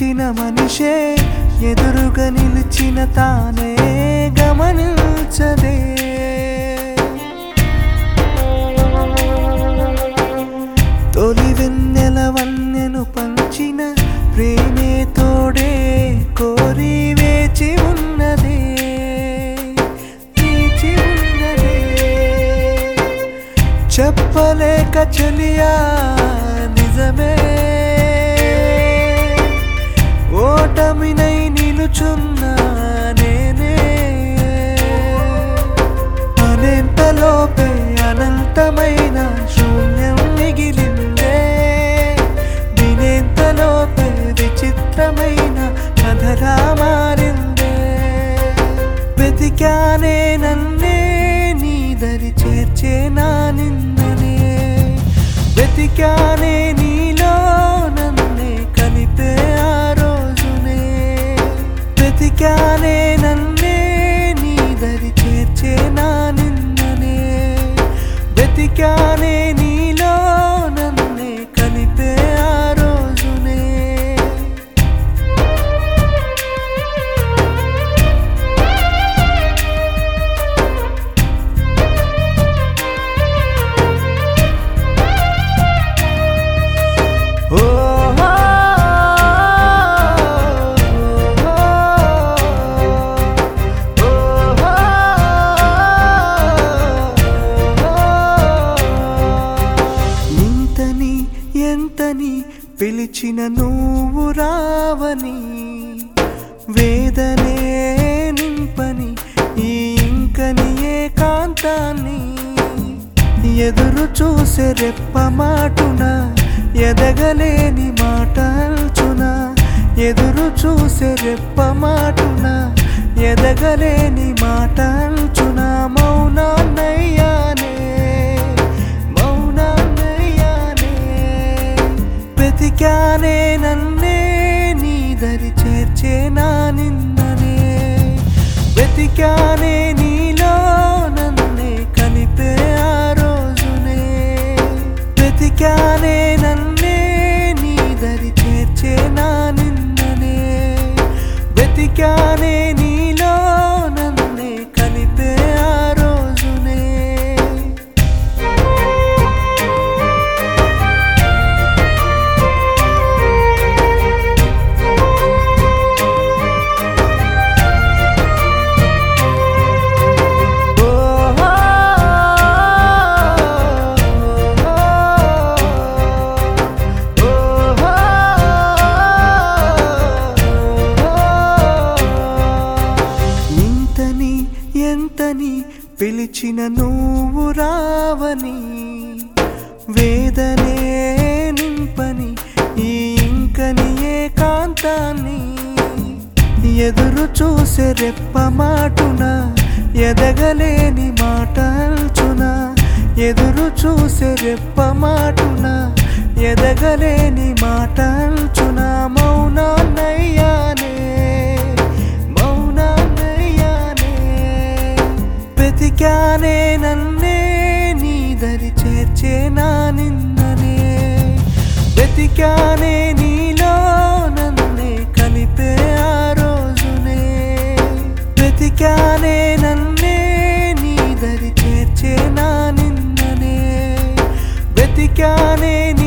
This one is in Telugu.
చూసిన మనిషే ఎదురుగా నిలిచిన తానే గమనించదే తొలి వెన్నెల వన్నెను పంచిన ప్రేమే తోడే కోరి వేచి ఉన్నదే వేచి ఉన్నదే చెప్పలేక చెలియా నిజమే ఓటమినై నిలుచున్నా నేనే అనేంతలోపే అనంతమైన శూన్యం మిగిలిందే వినేంతలోపే విచిత్రమైన కథగా మారిందే వెతికానే నన్నే నీ దరి చేర్చే నా నిన్ననే వెతికానే నీలో నన్నే కలిపే ఆ రోజునే వెతికానే నన్నే నీ దరి చేర్చే నా నిన్ననే వెతికానే నీలో నన్నే కలిపే ఆ రోజునే ఇంతని ఎంతని పిలిచిన నువ్వు రావని వేదనే నింపని ఈ ఇంకని ఏకాంతాన్ని ఎదురు చూసే రెప్ప మాటున ఎదగలేని మాటల్చున ఎదురు చూసే రెప్ప మాటున ఎదగలేని మాటల్చున మౌనాన్నయ్యానే మౌనాన్నయ్యానే వెతికానే నన్నే నీ దరి చేర్చే నా నిన్ననే వెతికానే నీలో నన్నే కలిపే ఆ రోజునే వెతికానే నన్నే నీ దరి చేర్చే నా నిన్ననే వెతికానే నీలో నన్నే కలిపే ఆ రోజునే ఇంతని ఎంతని పిలిచిన నువ్వు రావని వేదనే నింపని ఈ ఇంకని ఏకాంతాన్ని ఎదురు చూసే రెప్ప మాటున ఎదగలేని మాటల్చున ఎదురు చూసే రెప్ప మాటున ఎదగలేని మాటల్చున మౌనాన్నయ్యానే మౌనాన్నయ్యానే వెతికానే నన్నే నీ దరి చేర్చే నా నిన్ననే వెతికానే నీలో నన్నే కలిపే ఆ రోజునే వెతికానే నన్నే నీ దరి చేర్చే నా నిన్ననే వెతికానే